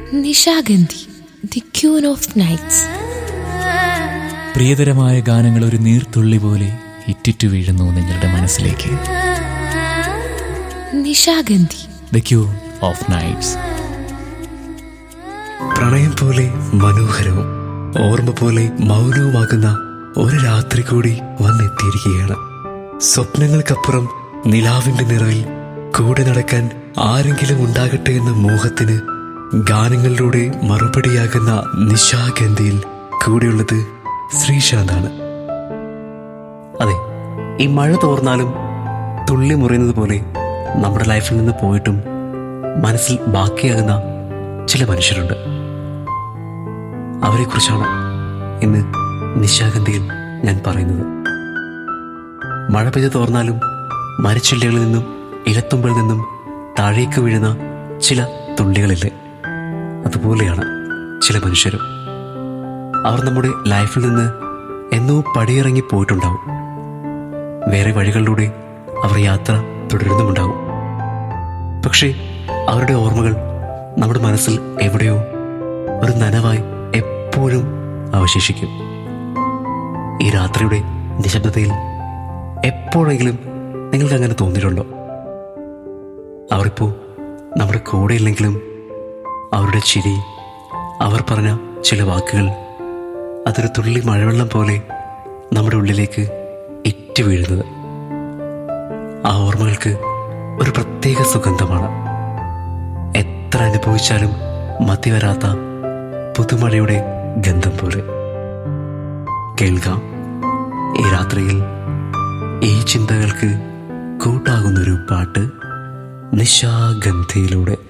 Nishagandhi the queen of nights പ്രിയതരമായ ഗാനങ്ങൾ ഒരു നീർത്തുള്ളി പോലെ ഇറ്റിറ്റു വീഴുന്നു നിങ്ങളുടെ മനസ്സിലേക്ക് Nishagandhi the queen of nights പ്രണയം പോലെ മനോഹരവും ഓർമ്മ പോലെ മൗനവുമാകുന്ന ഒരു രാത്രി കൂടി വന്നെത്തിയിരിക്കുകയാണ് സ്വപ്നങ്ങൾക്കപ്പുറം നിലാവിന്റെ നിറവിൽ കൂടെ നടക്കാൻ ആരെങ്കിലും ഉണ്ടാകട്ടെ എന്ന മോഹത്തിന് ഗാനങ്ങളിലൂടെ മറുപടിയാകുന്ന നിശാഗന്ധിയിൽ കൂടെയുള്ളത് ശ്രീശാന്താണ് അതെ ഈ മഴ തോർന്നാലും തുള്ളി മുറിയുന്നത് പോലെ നമ്മുടെ ലൈഫിൽ നിന്ന് പോയിട്ടും മനസ്സിൽ ബാക്കിയാകുന്ന ചില മനുഷ്യരുണ്ട് അവരെക്കുറിച്ചാണ് ഇന്ന് നിശാഗന്ധിയിൽ ഞാൻ പറയുന്നത് മഴ പെയ്ത് തോർന്നാലും മരച്ചില്ലകളിൽ നിന്നും ഇലത്തുമ്പിൽ നിന്നും താഴേക്ക് വീഴുന്ന ചില തുള്ളികളില്ലേ അതുപോലെയാണ് ചില മനുഷ്യരും അവർ നമ്മുടെ ലൈഫിൽ നിന്ന് എന്നോ പടിയിറങ്ങി പോയിട്ടുണ്ടാവും വേറെ വഴികളിലൂടെ അവർ യാത്ര തുടരുന്നുമുണ്ടാവും പക്ഷേ അവരുടെ ഓർമ്മകൾ നമ്മുടെ മനസ്സിൽ എവിടെയോ ഒരു നനവായി എപ്പോഴും അവശേഷിക്കും ഈ രാത്രിയുടെ നിശബ്ദതയിൽ എപ്പോഴെങ്കിലും നിങ്ങൾക്ക് അങ്ങനെ തോന്നിയിട്ടുണ്ടോ അവരിപ്പോ നമ്മുടെ കൂടെ ഇല്ലെങ്കിലും അവരുടെ ചിരി അവർ പറഞ്ഞ ചില വാക്കുകൾ അതൊരു തുള്ളി മഴവെള്ളം പോലെ നമ്മുടെ ഉള്ളിലേക്ക് ഇറ്റു വീഴുന്നത് ആ ഓർമ്മകൾക്ക് ഒരു പ്രത്യേക സുഗന്ധമാണ് എത്ര അനുഭവിച്ചാലും മതി വരാത്ത പുതുമഴയുടെ ഗന്ധം പോലെ കേൾക്കാം ഈ രാത്രിയിൽ ഈ ചിന്തകൾക്ക് കൂട്ടാകുന്നൊരു പാട്ട് നിശാഗന്ധിയിലൂടെ